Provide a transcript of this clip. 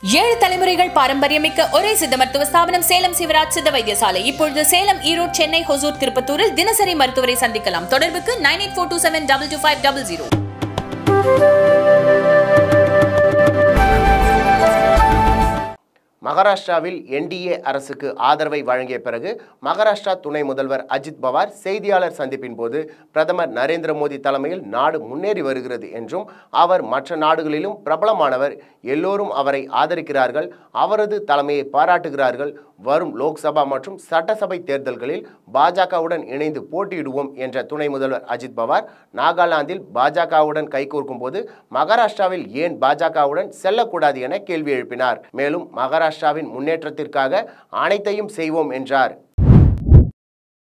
ஏழு தலைமுறைகள் பாரம்பரியமிக்க ஒரே சித்த மருத்துவ ஸ்தாபனம் சேலம் சிவராஜ் சித்த வைத்தியசாலை இப்பொழுது சேலம் ஈரோடு சென்னை ஹொசூர் திருப்பத்தூரில் தினசரி மருத்துவரை சந்திக்கலாம் தொடர்புக்கு nine eight four two seven double two five double zero மகாராஷ்டிராவில் என்டிஏ அரசுக்கு ஆதரவை வழங்கிய பிறகு மகாராஷ்டிரா துணை முதல்வர் அஜித் பவார் செய்தியாளர் சந்திப்பின் போது பிரதமர் நரேந்திர மோடி தலைமையில் நாடு முன்னேறி வருகிறது என்றும் அவர் மற்ற நாடுகளிலும் பிரபலமானவர் எல்லோரும் அவரை ஆதரிக்கிறார்கள் அவரது தலைமையை பாராட்டுகிறார்கள் வரும் லோக்சபா மற்றும் சட்டசபை தேர்தல்களில் பாஜகவுடன் இணைந்து போட்டியிடுவோம் என்ற துணை முதல்வர் அஜித் பவார் நாகாலாந்தில் பாஜகவுடன் கைகோர்க்கும் போது மகாராஷ்டிராவில் ஏன் பாஜகவுடன் செல்லக்கூடாது என கேள்வி எழுப்பினார் மேலும் மகாராஷ்டிராவின் முன்னேற்றத்திற்காக அனைத்தையும் செய்வோம் என்றார்